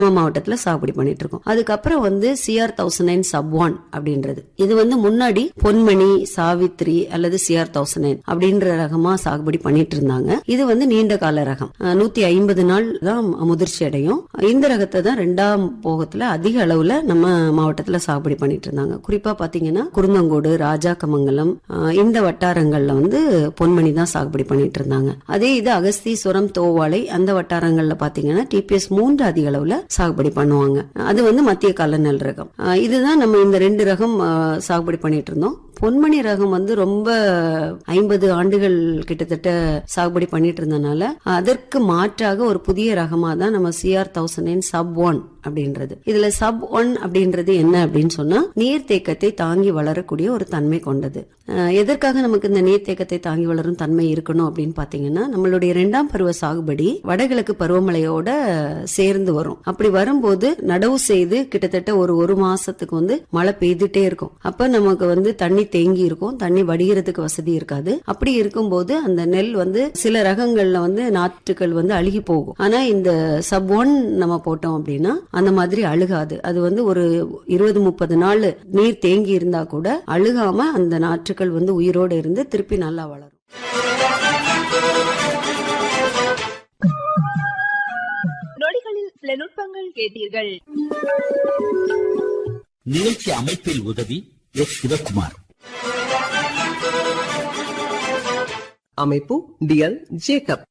நம்ம மாவட்டத்துல சாகுபடி பண்ணிட்டு இருக்கோம் அதுக்கப்புறம் வந்து CR thousand nine sub one அப்படின்றது இது வந்து முன்னாடி பொன்மணி சாவித்ரி அல்லது சிஆர் தௌசண்ட் நைன் அப்படின்ற ரகமா சாகுபடி பண்ணிட்டு இருந்தாங்க இது வந்து நீண்ட கால ரகம் நூத்தி ஐம்பது நாள் தான் முதிர்ச்சி அடையும் இந்த ரகத்தை தான் ரெண்டாம் போகத்துல அதிக அளவுல நம்ம மாவட்டத்துல சாகுபடி பண்ணிட்டு இருந்தாங்க குறிப்பா பாத்தீங்கன்னா குருந்தங்கோடு ராஜாக்கமங்கலம் அஹ், இந்த வட்டாரங்கள்ல வந்து பொன்மணி தான் சாகுபடி பண்ணிட்டு இருந்தாங்க அதே இது அகஸ்தீஸ்வரம் தோவாளை அந்த வட்டாரங்கள்ல பாத்தீங்கன்னா டிபிஎஸ் மூன்று அதிக அளவுல சாகுபடி பண்ணுவாங்க அது வந்து மத்திய கால நெல் ரகம் அஹ், இதுதான் நம்ம இந்த ரெண்டு ரகம் அஹ், சாகுபடி பண்ணிட்டு இருந்தோம் பொன்மணி ரகம் வந்து ரொம்ப ஐம்பது ஆண்டுகள் கிட்டத்தட்ட சாகுபடி பண்ணிட்டு இருந்தனால அதற்கு மாற்றாக ஒரு புதிய ரகமா தான் நம்ம CR thousand nine sub one அப்படின்றது இதுல சப் ஒன் அப்படின்றது என்ன அப்படின்னு சொன்னா நீர்த்தேக்கத்தை தாங்கி வளரக்கூடிய ஒரு தன்மை கொண்டது அஹ், எதற்காக நமக்கு இந்த நீர்த்தேக்கத்தை தாங்கி வளரும் தன்மை இருக்கணும் அப்படின்னு பாத்தீங்கன்னா நம்மளுடைய இரண்டாம் பருவ சாகுபடி வடகிழக்கு பருவமழையோட சேர்ந்து வரும் அப்படி வரும்போது நடவு செய்து கிட்டத்தட்ட ஒரு ஒரு மாசத்துக்கு வந்து மழை பெய்துட்டே இருக்கும் அப்ப நமக்கு வந்து தண்ணி தேங்கி இருக்கும் தண்ணி வடிகிறதுக்கு வசதி இருக்காது அப்படி இருக்கும்போது அந்த நெல் வந்து சில ரகங்கள்ல வந்து நாற்றுகள் வந்து அழுகி போகும் ஆனா இந்த சப் ஒன் நம்ம போட்டோம் அப்படின்னா அந்த மாதிரி அழுகாது அது வந்து ஒரு இருபது முப்பது நாள் நீர் தேங்கி இருந்தா கூட அழுகாம அந்த நாற்றுகள் வந்து உயிரோடு இருந்து திருப்பி நல்லா வளரும் நொடிகளில் சில நுட்பங்கள் கேட்டீர்கள் நிகழ்ச்சி அமைப்பில் உதவி எஸ் சிவகுமார் அமைப்பு டிஎல் ஜேக்கப்